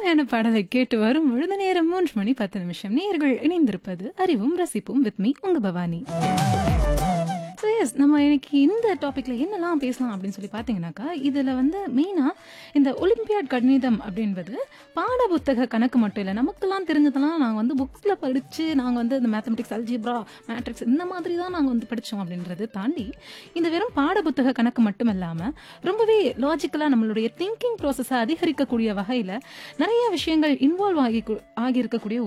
அருமையான பாடலை கேட்டு வரும் பொழுது நேரம் மூன்று மணி பத்து நிமிஷம் நேர்கள் இணைந்திருப்பது அறிவும் ரசிப்பும் வித் மீ உங்க பவானி ஸோ எஸ் நம்ம இன்னைக்கு இந்த டாப்பிக்கில் என்னெல்லாம் பேசலாம் அப்படின்னு சொல்லி பார்த்தீங்கன்னாக்கா இதில் வந்து மெயினாக இந்த ஒலிம்பியாட் கணிதம் அப்படின்றது பாட புத்தக கணக்கு மட்டும் இல்லை நமக்கெல்லாம் தெரிஞ்சதெல்லாம் நாங்கள் வந்து புக்ஸில் படித்து நாங்கள் வந்து இந்த மேத்தமெட்டிக்ஸ் அல்ஜிப்ரா மேட்ரிக்ஸ் இந்த மாதிரி தான் நாங்கள் வந்து படித்தோம் அப்படின்றது தாண்டி இந்த வெறும் பாட புத்தக கணக்கு மட்டும் இல்லாமல் ரொம்பவே லாஜிக்கலாக நம்மளுடைய திங்கிங் ப்ராசஸை அதிகரிக்கக்கூடிய வகையில் நிறைய விஷயங்கள் இன்வால்வ் ஆகி ஆகியிருக்கக்கூடிய